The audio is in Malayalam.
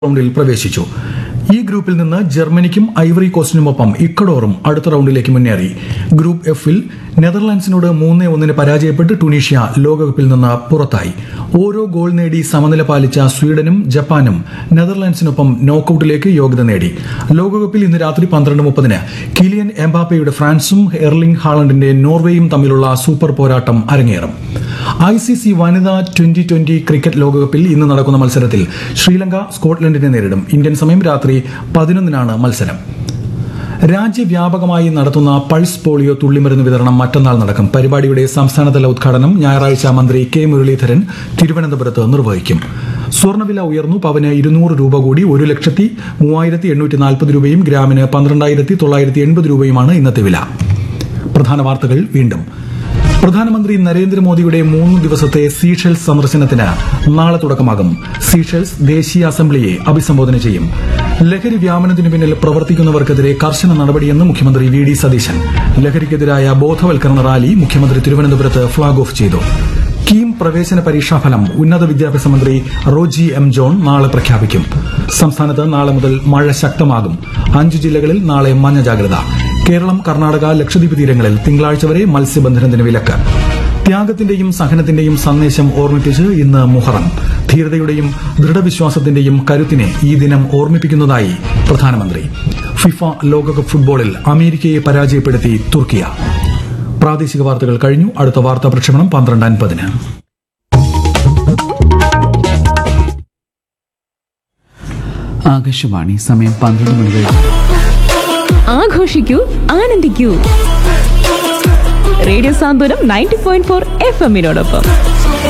റൗണ്ടിൽ പ്രവേശിച്ചു ഈ ഗ്രൂപ്പിൽ നിന്ന് ജർമ്മനിക്കും ഐവറി കോസ്റ്റിനുമൊപ്പം ഇക്കഡോറും അടുത്ത റൗണ്ടിലേക്ക് മുന്നേറി ഗ്രൂപ്പ് എഫിൽ നെതർലാൻഡ്സിനോട് മൂന്ന് ഒന്നിന് പരാജയപ്പെട്ട് ടുണീഷ്യ ലോകകപ്പിൽ നിന്ന് പുറത്തായി ഓരോ ഗോൾ നേടി സമനില പാലിച്ച സ്വീഡനും ജപ്പാനും നെതർലാൻഡ്സിനൊപ്പം നോക്കൌട്ടിലേക്ക് യോഗ്യത നേടി ലോകകപ്പിൽ ഇന്ന് രാത്രി പന്ത്രണ്ട് മുപ്പതിന് കിലിയൻ എംബാപ്പയുടെ ഫ്രാൻസും എർലിംഗ് ഹാളണ്ടിന്റെ നോർവേയും തമ്മിലുള്ള സൂപ്പർ പോരാട്ടം അരങ്ങേറും ഐ സി സി വനിതാ ട്വന്റി ട്വന്റി ക്രിക്കറ്റ് ലോകകപ്പിൽ ഇന്ന് നടക്കുന്ന മത്സരത്തിൽ ശ്രീലങ്ക സ്കോട്ട്ലൻഡിനെ നേരിടും ഇന്ത്യൻ സമയം രാത്രി പതിനൊന്നിനാണ് മത്സരം രാജ്യവ്യാപകമായി നടത്തുന്ന പൾസ് പോളിയോ തുള്ളിമരുന്ന് വിതരണം മറ്റന്നാൾ നടക്കും പരിപാടിയുടെ സംസ്ഥാനതല ഉദ്ഘാടനം ഞായറാഴ്ച മന്ത്രി കെ മുരളീധരൻ തിരുവനന്തപുരത്ത് നിർവഹിക്കും സ്വർണ്ണവില ഉയർന്നു പവന് ഇരുന്നൂറ് രൂപ കൂടി ഒരു ലക്ഷത്തി മൂവായിരത്തി എണ്ണൂറ്റി നാൽപ്പത് രൂപയും ഗ്രാമിന് പന്ത്രണ്ടായിരത്തി തൊള്ളായിരത്തി എൺപത് രൂപയുമാണ് ഇന്നത്തെ വില പ്രധാന വാർത്തകൾ വീണ്ടും പ്രധാനമന്ത്രി നരേന്ദ്രമോദിയുടെ മൂന്ന് ദിവസത്തെ സീഷെൽസ് സന്ദർശനത്തിന് നാളെ തുടക്കമാകും സീഷെൽസ് ദേശീയ അസംബ്ലിയെ അഭിസംബോധന ചെയ്യും ലഹരി വ്യാപനത്തിനു പിന്നിൽ പ്രവർത്തിക്കുന്നവർക്കെതിരെ കർശന നടപടിയെന്ന് മുഖ്യമന്ത്രി വി ഡി സതീശൻ ലഹരിക്കെതിരായ ബോധവൽക്കരണ റാലി മുഖ്യമന്ത്രി തിരുവനന്തപുരത്ത് ഫ്ളാഗ് ഓഫ് ചെയ്തു കീം പ്രവേശന പരീക്ഷാഫലം ഉന്നത വിദ്യാഭ്യാസ മന്ത്രി റോജി എം ജോൺ നാളെ പ്രഖ്യാപിക്കും സംസ്ഥാനത്ത് നാളെ മുതൽ മഴ ശക്തമാകും അഞ്ചു ജില്ലകളിൽ നാളെ മഞ്ഞ ജാഗ്രത കേരളം കർണാടക ലക്ഷദ്വീപ് തീരങ്ങളിൽ തിങ്കളാഴ്ച വരെ മത്സ്യബന്ധനത്തിന് വിലക്ക് ത്യാഗത്തിന്റെയും സഹനത്തിന്റെയും സന്ദേശം ഓർമ്മിപ്പിച്ച് ഇന്ന് മുഹറം ധീരതയുടെയും ദൃഢവിശ്വാസത്തിന്റെയും കരുത്തിനെ ഈ ദിനം ഓർമ്മിപ്പിക്കുന്നതായി പ്രധാനമന്ത്രി ഫിഫ ലോകകപ്പ് ഫുട്ബോളിൽ അമേരിക്കയെ പരാജയപ്പെടുത്തി തുർക്കിയ പ്രാദേശിക വാർത്തകൾ കഴിഞ്ഞു അടുത്ത വാർത്താ പ്രക്ഷേപണം പന്ത്രണ്ട് അൻപതിന് ആകാശവാണി സമയം പന്ത്രണ്ട് മണി കഴിഞ്ഞു ആഘോഷിക്കൂ ആനന്ദിക്കൂ radio Santhwanam ninety point four F എമ്മിനോടൊപ്പം